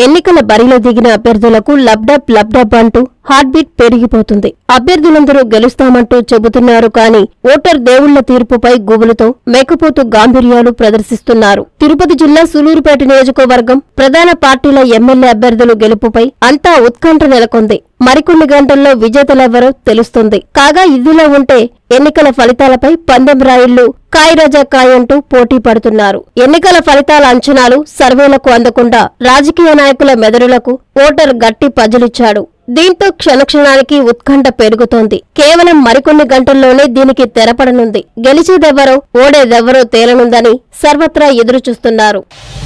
ఎన్నికల బరిలో దిగిన అభ్యర్థులకు లబ్డబ్ లబ్డబ్ అంటూ హార్ట్ బీట్ పెరిగిపోతుంది అభ్యర్థులందరూ గెలుస్తామంటూ చెబుతున్నారు కానీ ఓటర్ దేవుళ్ల తీర్పుపై గుబులుతో మేకపోతు గాంభీర్యాలు ప్రదర్శిస్తున్నారు తిరుపతి జిల్లా సులూరుపేట నియోజకవర్గం ప్రధాన పార్టీల ఎమ్మెల్యే అభ్యర్థులు గెలుపుపై అంతా ఉత్కంఠ నెలకొంది మరికొన్ని గంటల్లో విజేతలెవరో తెలుస్తుంది కాగా ఇదిలా ఉంటే ఎన్నికల ఫలితాలపై పందెం రాయిళ్లు కాయరాజా కాయంటూ పోటీ పడుతున్నారు ఎన్నికల ఫలితాల అంచనాలు సర్వేలకు అందకుండా రాజకీయ నాయకుల మెదడులకు ఓటర్ గట్టి పజలిచ్చాడు దీంతో క్షణక్షణానికి ఉత్కంఠ పెరుగుతోంది కేవలం మరికొన్ని గంటల్లోనే దీనికి తెరపడనుంది గెలిచేదెవరో ఓడేదెవరో తేలనుందని సర్వత్రా ఎదురుచూస్తున్నారు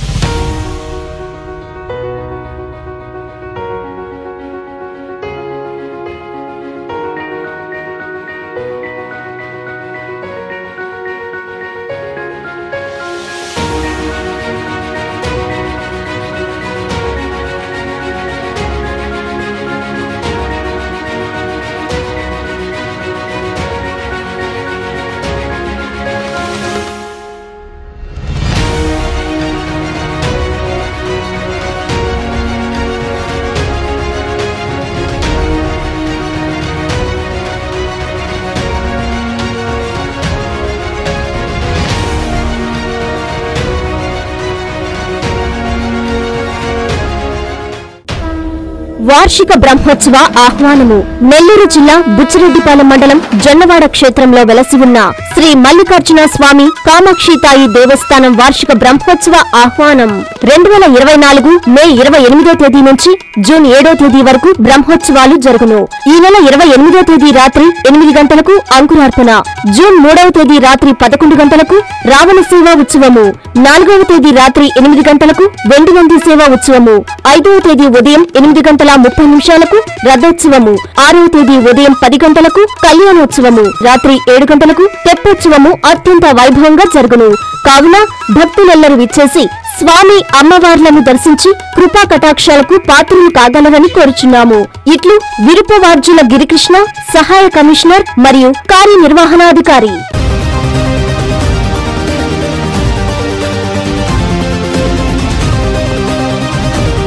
వార్షిక బ్రహ్మోత్సవ ఆహ్వానము నెల్లూరు జిల్లా బుచ్చిరెడ్డిపాలెం మండలం జొన్నవాడ క్షేత్రంలో వెలసి ఉన్న శ్రీ మల్లికార్జున స్వామి కామాక్షితాయి దేవస్థానం వార్షిక బ్రహ్మోత్సవ ఆహ్వానం రెండు వేల ఇరవై నాలుగు మే ఇరవై ఎనిమిదో తేదీ నుంచి జూన్ ఏడో తేదీ వరకు బ్రహ్మోత్సవాలు జరుగును ఈ నెల ఇరవై ఎనిమిదో తేదీ రాత్రి ఎనిమిది గంటలకు అంకురార్పణ జూన్ మూడవ తేదీ రాత్రి పదకొండు గంటలకు రావణ సేవా ఉత్సవము నాలుగవ తేదీ రాత్రి ఎనిమిది గంటలకు వెండి నంది సేవా ఉత్సవము ఐదవ తేదీ ఉదయం ఎనిమిది గంటల ముప్పై నిమిషాలకు రథోత్సవము ఆరవ తేదీ ఉదయం పది గంటలకు కళ్యాణోత్సవము రాత్రి ఏడు గంటలకు తెప్పోత్సవము అత్యంత వైభవంగా జరుగును కావున భక్తులెల్లరూ విచ్చేసి స్వామి అమ్మవార్లను దర్శించి కృపా కటాక్షాలకు పాత్రలు కాగలరని కోరుచున్నాము ఇట్లు విరుపవార్జుల గిరికృష్ణ సహాయ కమిషనర్ మరియు కార్యనిర్వహణాధికారి